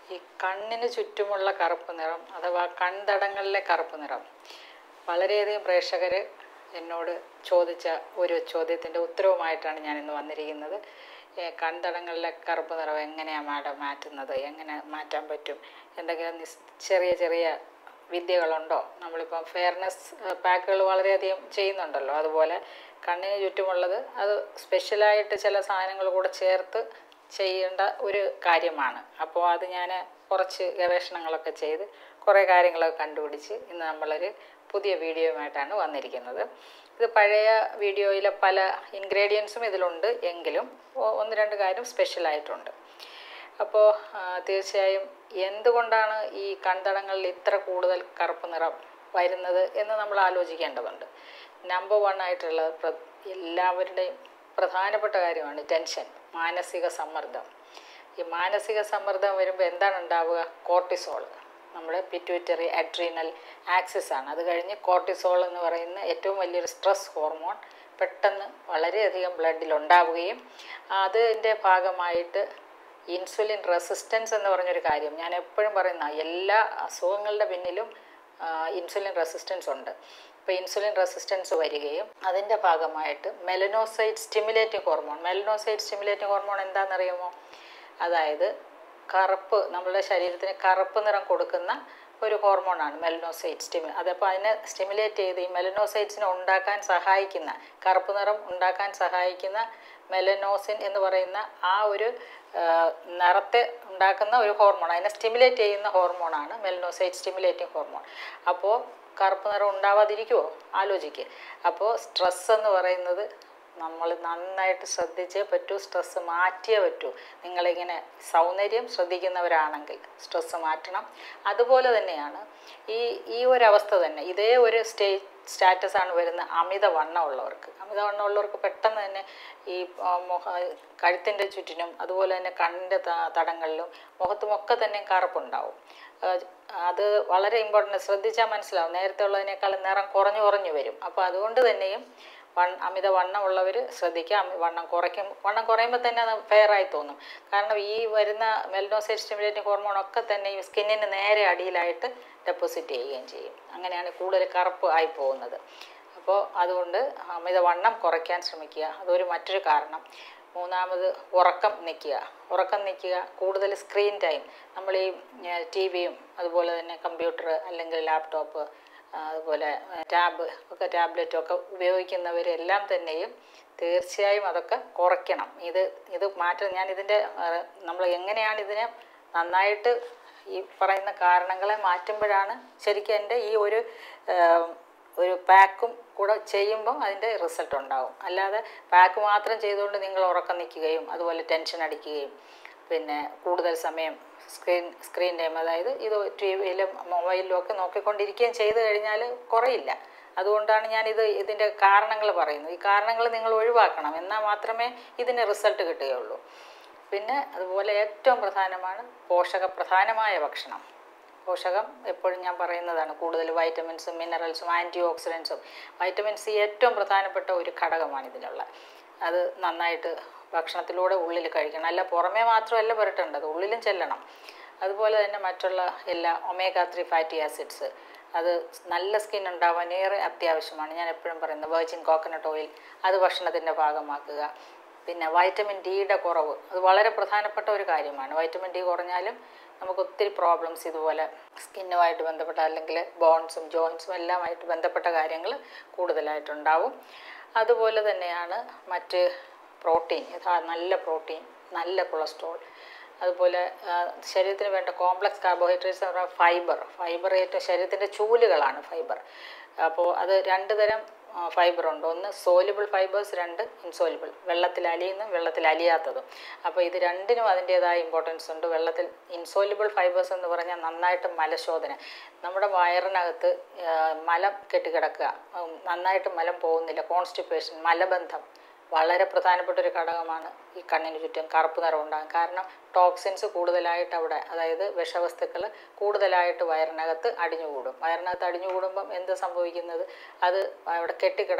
ഈ കണ്ണിന് ചുറ്റുമുള്ള കറുപ്പ് നിറം അഥവാ കൺതടങ്ങളിലെ കറുപ്പ് നിറം വളരെയധികം പ്രേക്ഷകർ എന്നോട് ചോദിച്ച ഒരു ചോദ്യത്തിൻ്റെ ഉത്തരവുമായിട്ടാണ് ഞാൻ ഇന്ന് വന്നിരിക്കുന്നത് ഏ, കൺതടങ്ങളിലെ കറുപ്പ് നിറം എങ്ങനെയാണ് മാഡം മാറ്റുന്നത് എങ്ങനെ മാറ്റാൻ പറ്റും എന്തെങ്കിലും നിസ് ചെറിയ ചെറിയ വിദ്യകളുണ്ടോ നമ്മളിപ്പം ഫെയർനെസ് പാക്കുകൾ വളരെയധികം ചെയ്യുന്നുണ്ടല്ലോ അതുപോലെ കണ്ണിന് ചുറ്റുമുള്ളത് അത് സ്പെഷ്യലായിട്ട് ചില സാധനങ്ങൾ കൂടെ ചേർത്ത് ചെയ്യേണ്ട ഒരു കാര്യമാണ് അപ്പോൾ അത് ഞാൻ കുറച്ച് ഗവേഷണങ്ങളൊക്കെ ചെയ്ത് കുറേ കാര്യങ്ങളൊക്കെ കണ്ടുപിടിച്ച് ഇന്ന് നമ്മളൊരു പുതിയ വീഡിയോയുമായിട്ടാണ് വന്നിരിക്കുന്നത് ഇത് പഴയ വീഡിയോയിലെ പല ഇൻഗ്രീഡിയൻസും ഇതിലുണ്ട് എങ്കിലും ഒ- ഒന്ന് രണ്ട് കാര്യം സ്പെഷ്യലായിട്ടുണ്ട് അപ്പോൾ തീർച്ചയായും എന്തുകൊണ്ടാണ് ഈ കൺതടങ്ങളിൽ ഇത്ര കൂടുതൽ കറുപ്പ് നിറം വരുന്നത് എന്ന് നമ്മൾ ആലോചിക്കേണ്ടതുണ്ട് നമ്പർ വൺ ആയിട്ടുള്ള പ്ര- എല്ലാവരുടെയും പ്രധാനപ്പെട്ട കാര്യമാണ് ടെൻഷൻ മാനസിക സമ്മർദ്ദം ഈ മാനസിക സമ്മർദ്ദം വരുമ്പോൾ എന്താണ് ഉണ്ടാവുക കോർട്ടിസോൾ നമ്മുടെ പിറ്റ്യൂറ്ററി അഡ്രീനൽ ആക്സിസ് ആണ് അത് കഴിഞ്ഞ് കോർട്ടിസോൾ എന്ന് പറയുന്ന ഏറ്റവും വലിയൊരു സ്ട്രെസ് ഹോർമോൺ പെട്ടെന്ന് വളരെയധികം ബ്ലഡിൽ ഉണ്ടാവുകയും അതിൻ്റെ ഭാഗമായിട്ട് ഇൻസുലിൻ റെസിസ്റ്റൻസ് എന്ന് പറഞ്ഞൊരു കാര്യം ഞാൻ എപ്പോഴും പറയുന്ന എല്ലാ അസുഖങ്ങളുടെ പിന്നിലും ഇൻസുലിൻ റെസിസ്റ്റൻസ് ഉണ്ട് ഇപ്പോൾ ഇൻസുലിൻ റെസിസ്റ്റൻസ് വരികയും അതിൻ്റെ ഭാഗമായിട്ട് melanocyte stimulating hormone melanocyte stimulating hormone എന്താണെന്നറിയുമോ അതായത് കറുപ്പ് നമ്മുടെ ശരീരത്തിന് കറുപ്പ് നിറം കൊടുക്കുന്ന ഒരു ഹോർമോണാണ് മെലനോസൈഡ് സ്റ്റിമു അതപ്പോൾ അതിനെ സ്റ്റിമുലേറ്റ് ചെയ്ത് ഈ മെലനോസൈറ്റ്സിനെ ഉണ്ടാക്കാൻ സഹായിക്കുന്ന കറുപ്പ് നിറം ഉണ്ടാക്കാൻ സഹായിക്കുന്ന മെലനോസിൻ എന്ന് പറയുന്ന ആ ഒരു ആ, നിറത്തെ ഉണ്ടാക്കുന്ന ഒരു ഹോർമോൺ അതിനെ സ്റ്റിമുലേറ്റ് ചെയ്യുന്ന ഹോർമോണാണ് മെലനോസൈഡ് സ്റ്റിമുലേറ്റിംഗ് ഹോർമോൺ അപ്പോൾ കറുപ്പ് നിറം ഉണ്ടാവാതിരിക്കുമോ ആലോചിക്കുക അപ്പോൾ സ്ട്രെസ് എന്ന് പറയുന്നത് നമ്മൾ നന്നായിട്ട് ശ്രദ്ധിച്ചേ പറ്റൂ സ്ട്രെസ്സ് മാറ്റിയേ പറ്റൂ നിങ്ങളിങ്ങനെ സൗന്ദര്യം ശ്രദ്ധിക്കുന്നവരാണെങ്കിൽ സ്ട്രെസ്സ് മാറ്റണം അതുപോലെ തന്നെയാണ് ഈ ഈ ഒരു അവസ്ഥ തന്നെ ഇതേ ഒരു സ്റ്റേ സ്റ്റാറ്റസ് ആണ് വരുന്ന അമിത വണ്ണമുള്ളവർക്ക് അമിത വണ്ണമുള്ളവർക്ക് പെട്ടെന്ന് തന്നെ ഈ ആ, മുഖ കഴുത്തിൻ്റെ ചുറ്റിനും അതുപോലെ തന്നെ കണ്ണിൻ്റെ ത- തടങ്ങളിലും മുഖത്തുമൊക്കെ തന്നെ കറുപ്പുണ്ടാവും ആ, അത് വളരെ ഇമ്പോർട്ടൻ്റ് ശ്രദ്ധിച്ചാൽ മനസ്സിലാവും നേരത്തെ ഉള്ളതിനേക്കാൾ നിറം കുറഞ്ഞു കുറഞ്ഞു വരും അപ്പോൾ അതുകൊണ്ട് തന്നെയും വൺ അമിത വണ്ണമുള്ളവർ ശ്രദ്ധിക്കുക അമി- വണ്ണം കുറയ്ക്കും വണ്ണം കുറയുമ്പോൾ തന്നെ അത് fair ആയി തോന്നും കാരണം ഈ വരുന്ന മെലനോസൈഡ് സ്റ്റിമുലേറ്റിംഗ് ഹോർമോൺ ഒക്കെ തന്നെ ഈ സ്കിന്നിന് നേരെ അടിയിലായിട്ട് ഡെപ്പോസിറ്റ് ചെയ്യുകയും ചെയ്യും അങ്ങനെയാണ് കൂടുതൽ കറുപ്പ് ആയി പോകുന്നത് അപ്പോൾ അതുകൊണ്ട് അമിത വണ്ണം കുറയ്ക്കാൻ ശ്രമിക്കുക അതൊരു മറ്റൊരു കാരണം മൂന്നാമത് ഉറക്കം നിൽക്കുക ഉറക്കം നിൽക്കുക കൂടുതൽ സ്ക്രീൻ ടൈം നമ്മൾ ഈ ടി വിയും അതുപോലെ തന്നെ കമ്പ്യൂട്ടർ അല്ലെങ്കിൽ ലാപ്ടോപ്പ് അതുപോലെ ടാബ് ഒക്കെ ടാബ്ലറ്റും ഒക്കെ ഉപയോഗിക്കുന്നവരെല്ലാം തന്നെയും തീർച്ചയായും അതൊക്കെ കുറയ്ക്കണം ഇത് ഇത് മാറ്റം ഞാൻ ഇതിൻ്റെ നമ്മൾ എങ്ങനെയാണ് ഇതിനെ നന്നായിട്ട് ഈ പറയുന്ന കാരണങ്ങളെ മാറ്റുമ്പോഴാണ് ശരിക്കും എൻ്റെ ഈ ഒരു ആ, ഒരു പാക്കും കൂടെ ചെയ്യുമ്പോൾ അതിൻ്റെ റിസൾട്ട് ഉണ്ടാവും അല്ലാതെ പാക്ക് മാത്രം ചെയ്തുകൊണ്ട് നിങ്ങൾ ഉറക്കം നിൽക്കുകയും അതുപോലെ ടെൻഷൻ അടിക്കുകയും പിന്നെ കൂടുതൽ സമയം സ്ക്രീൻ സ്ക്രീൻ ടൈം അതായത് ഇത് ടി വിയിലും മൊബൈലിലും ഒക്കെ നോക്കിക്കൊണ്ടിരിക്കുകയും ചെയ്തു കഴിഞ്ഞാൽ കുറയില്ല അതുകൊണ്ടാണ് ഞാനിത് ഇതിൻ്റെ കാരണങ്ങൾ പറയുന്നത് ഈ കാരണങ്ങൾ നിങ്ങൾ ഒഴിവാക്കണം എന്നാൽ മാത്രമേ ഇതിന് റിസൾട്ട് കിട്ടുകയുള്ളൂ പിന്നെ അതുപോലെ ഏറ്റവും പ്രധാനമാണ് പോഷക പ്രധാനമായ ഭക്ഷണം പോഷകം എപ്പോഴും ഞാൻ പറയുന്നതാണ് കൂടുതൽ വൈറ്റമിൻസും മിനറൽസും ആൻറ്റി ഓക്സിഡൻസും വൈറ്റമിൻ സി ഏറ്റവും പ്രധാനപ്പെട്ട ഒരു ഘടകമാണ് ഇതിനുള്ള അത് നന്നായിട്ട് ഭക്ഷണത്തിലൂടെ ഉള്ളിൽ കഴിക്കണം അല്ല പുറമേ മാത്രമല്ല പുരട്ടേണ്ടത് ഉള്ളിലും ചെല്ലണം അതുപോലെ തന്നെ മറ്റുള്ള എല്ലാ ഒമേഗ ത്രീ ഫാറ്റി ആസിഡ്സ് അത് നല്ല സ്കിൻ ഉണ്ടാവാൻ ഏറെ അത്യാവശ്യമാണ് ഞാൻ എപ്പോഴും പറയുന്നത് വെർജിൻ കോക്കനട്ട് ഓയിൽ അത് ഭക്ഷണത്തിൻ്റെ ഭാഗമാക്കുക പിന്നെ വൈറ്റമിൻ ഡിയുടെ കുറവ് അത് വളരെ പ്രധാനപ്പെട്ട ഒരു കാര്യമാണ് വൈറ്റമിൻ ഡി കുറഞ്ഞാലും നമുക്ക് ഒത്തിരി പ്രോബ്ലംസ് ഇതുപോലെ സ്കിന്നുമായിട്ട് ബന്ധപ്പെട്ട അല്ലെങ്കിൽ ബോൺസും ജോയിൻസും എല്ലാമായിട്ട് ബന്ധപ്പെട്ട കാര്യങ്ങൾ കൂടുതലായിട്ടുണ്ടാവും അതുപോലെ തന്നെയാണ് മറ്റ് പ്രോട്ടീൻ യഥാ നല്ല പ്രോട്ടീൻ നല്ല കൊളസ്ട്രോൾ അതുപോലെ ആ, ശരീരത്തിന് വേണ്ട കോംപ്ലക്സ് കാർബോഹൈഡ്രേറ്റ്സ് എന്ന് പറഞ്ഞാൽ ഫൈബർ ഫൈബർ ഏറ്റവും ശരീരത്തിൻ്റെ ചൂലുകളാണ് ഫൈബർ അപ്പോൾ അത് രണ്ട് തരം ഫൈബർ ഉണ്ട് ഒന്ന് സോലിബിൾ ഫൈബേഴ്സ് രണ്ട് ഇൻസോലിബിൾ വെള്ളത്തിൽ അലിയുന്നതും വെള്ളത്തിൽ അലിയാത്തതും അപ്പോൾ ഇത് രണ്ടിനും അതിൻ്റേതായ ഇമ്പോർട്ടൻസ് ഉണ്ട് വെള്ളത്തിൽ ഇൻസോലിബിൾ ഫൈബേഴ്സ് എന്ന് പറഞ്ഞാൽ നന്നായിട്ട് മലശോധന നമ്മുടെ വയറിനകത്ത് ആ, മലം കെട്ടിക്കിടക്കുക ഉം, നന്നായിട്ട് മലം പോകുന്നില്ല കോൺസ്റ്റിപ്പേഷൻ മലബന്ധം വളരെ പ്രധാനപ്പെട്ട ഒരു ഘടകമാണ് ഈ കണ്ണിന് ചുറ്റും കറുപ്പ് നിറം ഉണ്ടാകും കാരണം ടോക്സിൻസ് കൂടുതലായിട്ട് അവിടെ അതായത് വിഷവസ്തുക്കൾ കൂടുതലായിട്ട് വയറിനകത്ത് അടിഞ്ഞുകൂടും വയറിനകത്ത് അടിഞ്ഞുകൂടുമ്പം എന്ത് സംഭവിക്കുന്നത് അത് അവിടെ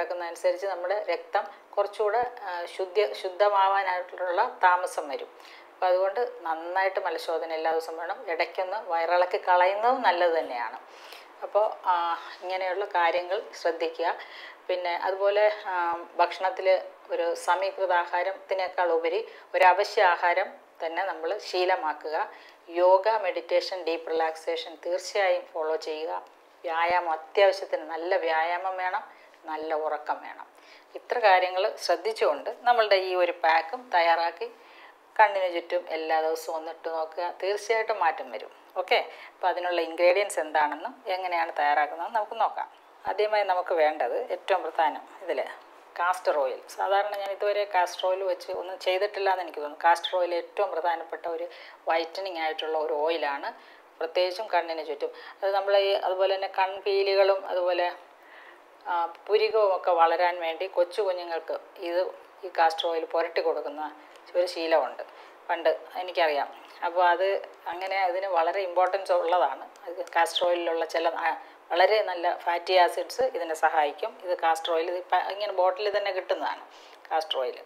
കെട്ടിക്കിടക്കുന്നതനുസരിച്ച് നമ്മുടെ രക്തം കുറച്ചുകൂടെ ആ, ശുദ്ധ ശുദ്ധമാവാനായിട്ടുള്ള താമസം വരും അപ്പോൾ അതുകൊണ്ട് നന്നായിട്ട് മലശോധന എല്ലാ ദിവസവും വേണം ഇടയ്ക്കൊന്ന് വയറിളക്കി കളയുന്നതും നല്ലത് തന്നെയാണ് അപ്പോൾ ആ, ഇങ്ങനെയുള്ള കാര്യങ്ങൾ ശ്രദ്ധിക്കുക പിന്നെ അതുപോലെ ഭക്ഷണത്തിൽ ഒരു സമീകൃത ആഹാരത്തിനേക്കാൾ ഉപരി ഒരു അവശ്യ ആഹാരം തന്നെ നമ്മൾ ശീലമാക്കുക യോഗ മെഡിറ്റേഷൻ ഡീപ്പ് റിലാക്സേഷൻ തീർച്ചയായും ഫോളോ ചെയ്യുക വ്യായാമം അത്യാവശ്യത്തിന് നല്ല വ്യായാമം വേണം നല്ല ഉറക്കം വേണം ഇത്ര കാര്യങ്ങൾ ശ്രദ്ധിച്ചുകൊണ്ട് നമ്മളുടെ ഈ ഒരു പാക്കും തയ്യാറാക്കി കണ്ണിന് ചുറ്റും എല്ലാ ദിവസവും ഒന്നിട്ട് നോക്കുക തീർച്ചയായിട്ടും മാറ്റം വരും ഓക്കെ അപ്പോൾ അതിനുള്ള ഇൻഗ്രീഡിയൻസ് എന്താണെന്നും എങ്ങനെയാണ് തയ്യാറാക്കുന്നതെന്ന് നമുക്ക് നോക്കാം ആദ്യമായി നമുക്ക് വേണ്ടത് ഏറ്റവും പ്രധാനം ഇതിൽ കാസ്റ്റർ ഓയിൽ സാധാരണ ഞാൻ ഇതുവരെ കാസ്റ്റർ ഓയിൽ വെച്ച് ഒന്നും ചെയ്തിട്ടില്ല എന്ന് എനിക്ക് തോന്നുന്നു കാസ്റ്റർ ഓയിൽ ഏറ്റവും പ്രധാനപ്പെട്ട ഒരു വൈറ്റനിങ് ആയിട്ടുള്ള ഒരു ഓയിലാണ് പ്രത്യേകിച്ചും കണ്ണിന് ചുറ്റും അത് നമ്മൾ ഈ അതുപോലെ തന്നെ കൺപീലികളും അതുപോലെ ആ, പുരികവും ഒക്കെ വളരാൻ വേണ്ടി കൊച്ചു കുഞ്ഞുങ്ങൾക്ക് ഇത് ഈ കാസ്റ്റർ ഓയിൽ പുരട്ടി കൊടുക്കുന്ന ഒരു ശീലമുണ്ട് പണ്ട് എനിക്കറിയാം അപ്പോൾ അത് അങ്ങനെ അതിന് വളരെ ഇമ്പോർട്ടൻസ് ഉള്ളതാണ് അത് കാസ്റ്റർ ഓയിലിലുള്ള ചില ആ, വളരെ നല്ല ഫാറ്റി ആസിഡ്സ് ഇതിനെ സഹായിക്കും ഇത് കാസ്റ്റർ ഓയിൽ ഇത് ഇപ്പം ഇങ്ങനെ ബോട്ടിൽ തന്നെ കിട്ടുന്നതാണ് കാസ്റ്റർ ഓയിൽ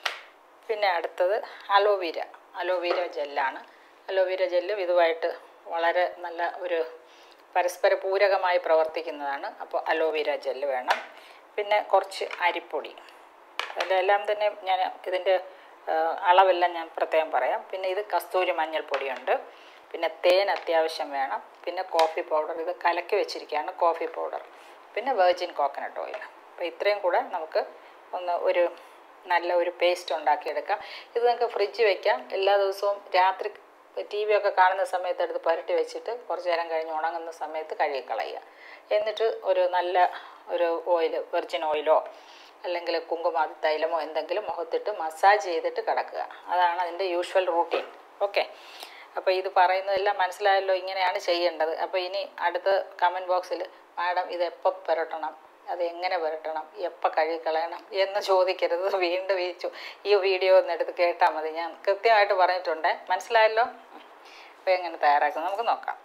പിന്നെ അടുത്തത് അലോവീര അലോവീര ജെല്ലാണ് അലോവീര ജെല്ലും ഇതുമായിട്ട് വളരെ നല്ല ഒരു പരസ്പര പൂരകമായി പ്രവർത്തിക്കുന്നതാണ് അപ്പോൾ അലോവീര ജെല്ല് വേണം പിന്നെ കുറച്ച് അരിപ്പൊടി അതിലെല്ലാം തന്നെ ഞാൻ ഇതിൻ്റെ ആ, അളവെല്ലാം ഞാൻ പ്രത്യേകം പറയാം പിന്നെ ഇത് കസ്തൂരി മഞ്ഞൾപ്പൊടിയുണ്ട് പിന്നെ തേൻ അത്യാവശ്യം വേണം പിന്നെ കോഫി പൗഡർ ഇത് കലക്കി വെച്ചിരിക്കുകയാണ് കോഫി പൗഡർ പിന്നെ വെർജിൻ കോക്കനട്ട് ഓയിൽ അപ്പോൾ ഇത്രയും കൂടെ നമുക്ക് ഒന്ന് ഒരു നല്ല ഒരു പേസ്റ്റ് ഉണ്ടാക്കിയെടുക്കാം ഇത് നിങ്ങൾക്ക് ഫ്രിഡ്ജ് വെക്കാം എല്ലാ ദിവസവും രാത്രി ടി വി ഒക്കെ കാണുന്ന സമയത്ത് എടുത്ത് പുരട്ടി വെച്ചിട്ട് കുറച്ച് നേരം കഴിഞ്ഞ് ഉണങ്ങുന്ന സമയത്ത് കഴുകിക്കളയുക എന്നിട്ട് ഒരു നല്ല ഒരു ഓയിൽ വെർജിൻ ഓയിലോ അല്ലെങ്കിൽ കുങ്കുമാതി തൈലമോ എന്തെങ്കിലും മുഖത്തിട്ട് മസാജ് ചെയ്തിട്ട് കിടക്കുക അതാണ് അതിൻ്റെ യൂഷ്വൽ റൂട്ടീൻ ഓക്കെ അപ്പോൾ ഇത് പറയുന്നതെല്ലാം മനസ്സിലായല്ലോ ഇങ്ങനെയാണ് ചെയ്യേണ്ടത് അപ്പോൾ ഇനി അടുത്ത കമൻറ്റ് ബോക്സിൽ മാഡം ഇത് എപ്പോൾ പുരട്ടണം അത് എങ്ങനെ പുരട്ടണം എപ്പോൾ കഴുകിക്കളയണം എന്ന് ചോദിക്കരുത് വീണ്ടും ഈ ചോ- ഈ വീഡിയോ ഒന്ന് എടുത്ത് കേട്ടാൽ മതി ഞാൻ കൃത്യമായിട്ട് പറഞ്ഞിട്ടുണ്ട് മനസ്സിലായല്ലോ അപ്പോൾ എങ്ങനെ തയ്യാറാക്കും നമുക്ക് നോക്കാം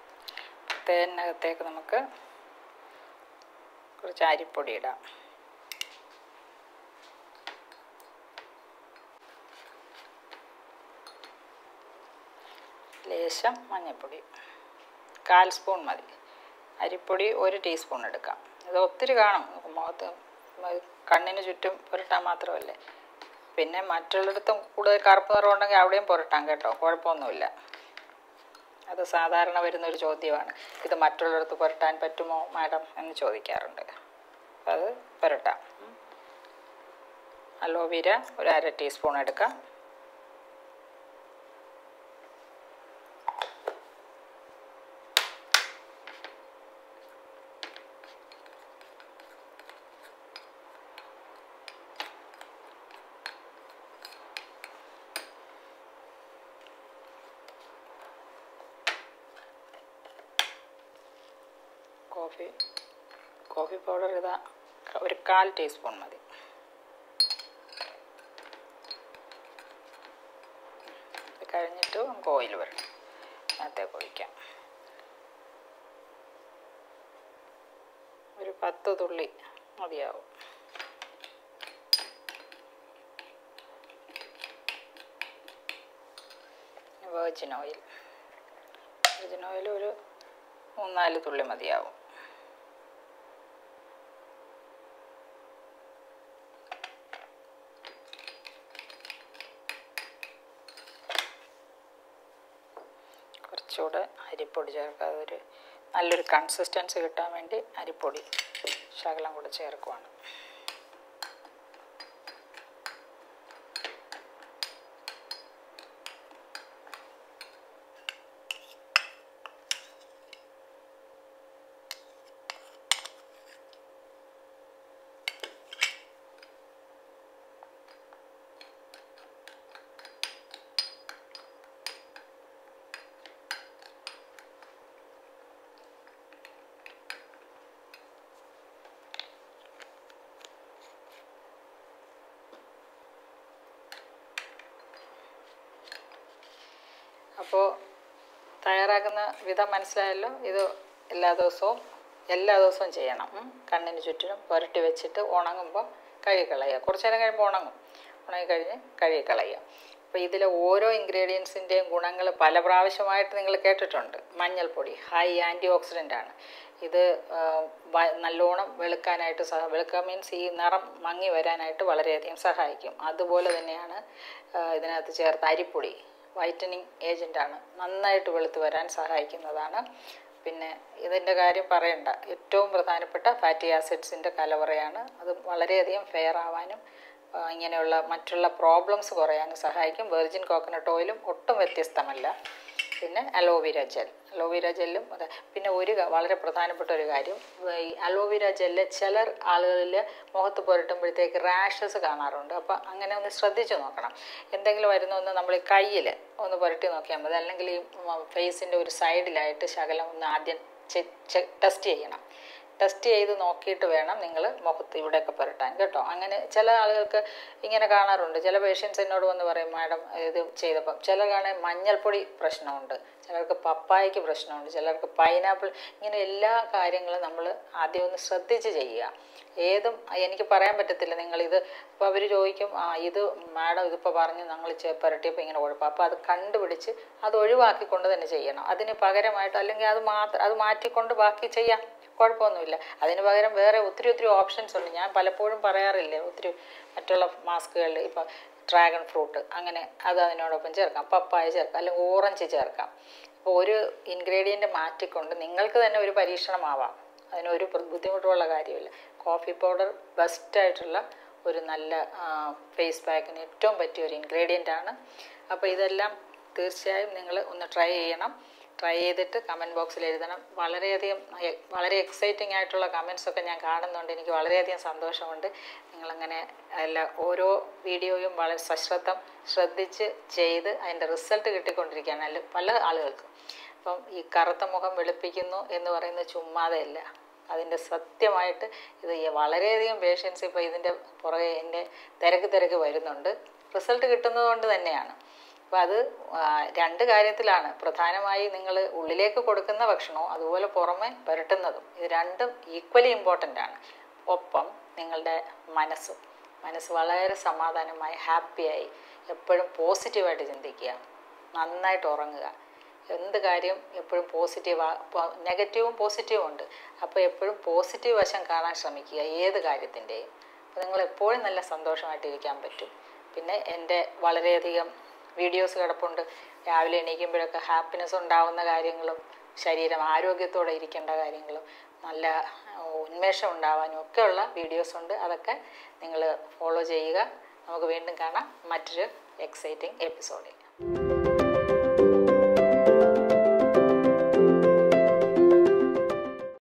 തേനകത്തേക്ക് നമുക്ക് കുറച്ച് അരിപ്പൊടി ഇടാം ലേശം മഞ്ഞൾപ്പൊടി കാൽ സ്പൂൺ മതി അരിപ്പൊടി ഒരു ടീസ്പൂൺ എടുക്കാം ഇത് ഒത്തിരി കാണും മുഖത്ത് മ- കണ്ണിന് ചുറ്റും പുരട്ടാൻ മാത്രമല്ലേ പിന്നെ മറ്റുള്ളിടത്തും കൂടുതൽ കറുപ്പ് നിറം ഉണ്ടെങ്കിൽ അവിടെയും പുരട്ടാം കേട്ടോ കുഴപ്പമൊന്നുമില്ല അത് സാധാരണ വരുന്നൊരു ചോദ്യമാണ് ഇത് മറ്റുള്ളിടത്ത് പുരട്ടാൻ പറ്റുമോ മാഡം എന്ന് ചോദിക്കാറുണ്ട് അപ്പം അത് പുരട്ടാം ഉം. അലോവീര ഒരു അര ടീസ്പൂൺ എടുക്കാം കോഫി കോഫി പൗഡർ ഇതാ ഒരു കാൽ ടീസ്പൂൺ മതി ഇത് കഴിഞ്ഞിട്ട് നമുക്ക് ഓയിൽ വരണം അതിനകത്തേക്ക് ഒഴിക്കാം ഒരു പത്ത് തുള്ളി മതിയാവും വെർജിൻ ഓയിൽ വെർജിൻ ഓയിൽ ഒരു മൂന്നാല് തുള്ളി മതിയാവും കുറച്ചുകൂടെ അരിപ്പൊടി ചേർക്കുക അതൊരു നല്ലൊരു കൺസിസ്റ്റൻസി കിട്ടാൻ വേണ്ടി അരിപ്പൊടി ശകലം കൂടെ ചേർക്കുവാണ് അപ്പോൾ തയ്യാറാക്കുന്ന വിധം മനസ്സിലായല്ലോ ഇത് എല്ലാ ദിവസവും എല്ലാ ദിവസവും ചെയ്യണം ഉം. കണ്ണിന് ചുറ്റിനും പുരട്ടി വെച്ചിട്ട് ഉണങ്ങുമ്പോൾ കഴുകിക്കളയുക കുറച്ച് നേരം കഴിയുമ്പോൾ ഉണങ്ങും ഉണങ്ങി കഴിഞ്ഞ് കഴുകിക്കളയുക അപ്പോൾ ഇതിലെ ഓരോ ഇൻഗ്രീഡിയൻസിൻ്റെയും ഗുണങ്ങൾ പല പ്രാവശ്യമായിട്ട് നിങ്ങൾ കേട്ടിട്ടുണ്ട് മഞ്ഞൾപ്പൊടി ഹൈ ആൻറ്റി ഓക്സിഡൻ്റ് ആണ് ഇത് ആ, വ- നല്ലോണം വെളുക്കാനായിട്ട് സഹ വെളുക്കാൻ മീൻസ് ഈ നിറം മങ്ങി വരാനായിട്ട് വളരെയധികം സഹായിക്കും അതുപോലെ തന്നെയാണ് ആ, ഇതിനകത്ത് ചേർത്ത അരിപ്പൊടി വൈറ്റനിങ് ഏജൻ്റാണ് നന്നായിട്ട് വെളുത്ത് വരാൻ സഹായിക്കുന്നതാണ് പിന്നെ ഇതിൻ്റെ കാര്യം പറയണ്ട ഏറ്റവും പ്രധാനപ്പെട്ട ഫാറ്റി ആസിഡ്സിൻ്റെ കലവറയാണ് അത് വളരെയധികം ഫെയർ ആവാനും ആ, ഇങ്ങനെയുള്ള മറ്റുള്ള പ്രോബ്ലംസ് കുറയാനും സഹായിക്കും വെർജിൻ കോക്കനട്ട് ഓയിലും ഒട്ടും വ്യത്യസ്തമല്ല പിന്നെ അലോവേര ജെൽ അലോവേര ജെല്ലും അതെ പിന്നെ ഒരു ക- വളരെ പ്രധാനപ്പെട്ട ഒരു കാര്യം ഈ അലോവേര ജെല്ല് ചിലർ ആളുകളിൽ മുഖത്ത് പുരട്ടുമ്പോഴത്തേക്ക് റാഷസ് കാണാറുണ്ട് അപ്പോൾ അങ്ങനെ ഒന്ന് ശ്രദ്ധിച്ച് നോക്കണം എന്തെങ്കിലും വരുന്ന ഒന്ന് നമ്മൾ കയ്യിൽ ഒന്ന് പുരട്ടി നോക്കിയാൽ മതി അല്ലെങ്കിൽ ഈ ഫേസിൻ്റെ ഒരു സൈഡിലായിട്ട് ശകലം ഒന്ന് ആദ്യം ടെസ്റ്റ് ചെയ്യണം ടെസ്റ്റ് ചെയ്ത് നോക്കിയിട്ട് വേണം നിങ്ങൾ മുഖത്ത് ഇവിടെയൊക്കെ പുരട്ടാൻ കേട്ടോ അങ്ങനെ ചില ആളുകൾക്ക് ഇങ്ങനെ കാണാറുണ്ട് ചില പേഷ്യൻസ് എന്നോട് വന്ന് പറയും മാഡം ഇത് ചെയ്തപ്പം ചിലർക്കാണെങ്കിൽ മഞ്ഞൾപ്പൊടി പ്രശ്നമുണ്ട് ചിലർക്ക് പപ്പായയ്ക്ക് പ്രശ്നമുണ്ട് ചിലർക്ക് പൈനാപ്പിൾ ഇങ്ങനെ എല്ലാ കാര്യങ്ങളും നമ്മൾ ആദ്യം ഒന്ന് ശ്രദ്ധിച്ച് ചെയ്യുക ഏതും എനിക്ക് പറയാൻ പറ്റത്തില്ല നിങ്ങളിത് ഇപ്പോൾ അവർ ചോദിക്കും ആ ഇത് മാഡം ഇതിപ്പോൾ പറഞ്ഞ് ഞങ്ങൾ പുരട്ടിയപ്പോൾ ഇങ്ങനെ കുഴപ്പം അപ്പോൾ അത് കണ്ടുപിടിച്ച് അത് ഒഴിവാക്കിക്കൊണ്ട് തന്നെ ചെയ്യണം അതിന് പകരമായിട്ട് അല്ലെങ്കിൽ അത് മാത്രം അത് മാറ്റിക്കൊണ്ട് ബാക്കി ചെയ്യാം കുഴപ്പമൊന്നുമില്ല അതിന് പകരം വേറെ ഒത്തിരി ഒത്തിരി ഓപ്ഷൻസ് ഉണ്ട് ഞാൻ പലപ്പോഴും പറയാറില്ലേ ഒത്തിരി മറ്റുള്ള മാസ്കുകളിൽ ഇപ്പോൾ ഡ്രാഗൺ ഫ്രൂട്ട് അങ്ങനെ അത് അതിനോടൊപ്പം ചേർക്കാം പപ്പായ ചേർക്കാം അല്ലെങ്കിൽ ഓറഞ്ച് ചേർക്കാം അപ്പോൾ ഒരു ഇൻഗ്രീഡിയൻറ്റ് മാറ്റിക്കൊണ്ട് നിങ്ങൾക്ക് തന്നെ ഒരു പരീക്ഷണമാവാം അതിനൊരു പ്ര- ബുദ്ധിമുട്ടുള്ള കാര്യമില്ല കോഫി പൗഡർ ബെസ്റ്റായിട്ടുള്ള ഒരു നല്ല ഫേസ് പാക്കിന് ഏറ്റവും പറ്റിയ ഒരു ഇൻഗ്രീഡിയൻ്റ് ആണ് അപ്പോൾ ഇതെല്ലാം തീർച്ചയായും നിങ്ങൾ ഒന്ന് ട്രൈ ചെയ്യണം ട്രൈ ചെയ്തിട്ട് കമൻറ്റ് ബോക്സിൽ എഴുതണം വളരെയധികം എ- വളരെ എക്സൈറ്റിംഗ് ആയിട്ടുള്ള കമൻസ് ഒക്കെ ഞാൻ കാണുന്നുണ്ട് എനിക്ക് വളരെയധികം സന്തോഷമുണ്ട് നിങ്ങളങ്ങനെ എല്ലാ ഓരോ വീഡിയോയും വളരെ സശ്രദ്ധം ശ്രദ്ധിച്ച് ചെയ്ത് അതിൻ്റെ റിസൾട്ട് കിട്ടിക്കൊണ്ടിരിക്കുകയാണ് അല്ല പല ആളുകൾക്കും അപ്പം ഈ കറുത്ത മുഖം വെളുപ്പിക്കുന്നു എന്ന് പറയുന്നത് ചുമ്മാതെയല്ല അതിൻ്റെ സത്യമായിട്ട് ഇത് ഈ വളരെയധികം പേഷ്യൻസ് ഇപ്പോൾ ഇതിൻ്റെ പുറകെ എൻ്റെ തിരക്ക് തിരക്ക് വരുന്നുണ്ട് റിസൾട്ട് കിട്ടുന്നത് കൊണ്ട് തന്നെയാണ് അപ്പോൾ അത് ആ, രണ്ട് കാര്യത്തിലാണ് പ്രധാനമായി നിങ്ങൾ ഉള്ളിലേക്ക് കൊടുക്കുന്ന ഭക്ഷണവും അതുപോലെ പുറമെ പുരട്ടുന്നതും ഇത് രണ്ടും ഈക്വലി ഇമ്പോർട്ടൻ്റ് ആണ് ഒപ്പം നിങ്ങളുടെ മനസ്സും മനസ്സ് വളരെ സമാധാനമായി ഹാപ്പിയായി എപ്പോഴും പോസിറ്റീവായിട്ട് ചിന്തിക്കുക നന്നായിട്ട് ഉറങ്ങുക എന്ത് കാര്യം എപ്പോഴും പോസിറ്റീവ് നെഗറ്റീവും പോസിറ്റീവും ഉണ്ട് അപ്പോൾ എപ്പോഴും പോസിറ്റീവ് വശം കാണാൻ ശ്രമിക്കുക ഏത് കാര്യത്തിൻ്റെയും അപ്പോൾ നിങ്ങൾ എപ്പോഴും നല്ല സന്തോഷമായിട്ട് ഇരിക്കാൻ പറ്റും പിന്നെ എൻ്റെ വളരെയധികം വീഡിയോസ് കിടപ്പുണ്ട് രാവിലെ എണീക്കുമ്പോഴൊക്കെ ഹാപ്പിനെസ് ഉണ്ടാവുന്ന കാര്യങ്ങളും ശരീരം ആരോഗ്യത്തോടെ ഇരിക്കേണ്ട കാര്യങ്ങളും നല്ല ഉന്മേഷം ഉണ്ടാവാനും ഒക്കെയുള്ള വീഡിയോസ് ഉണ്ട് അതൊക്കെ നിങ്ങൾ ഫോളോ ചെയ്യുക നമുക്ക് വീണ്ടും കാണാം മറ്റൊരു എക്സൈറ്റിംഗ് എപ്പിസോഡിൽ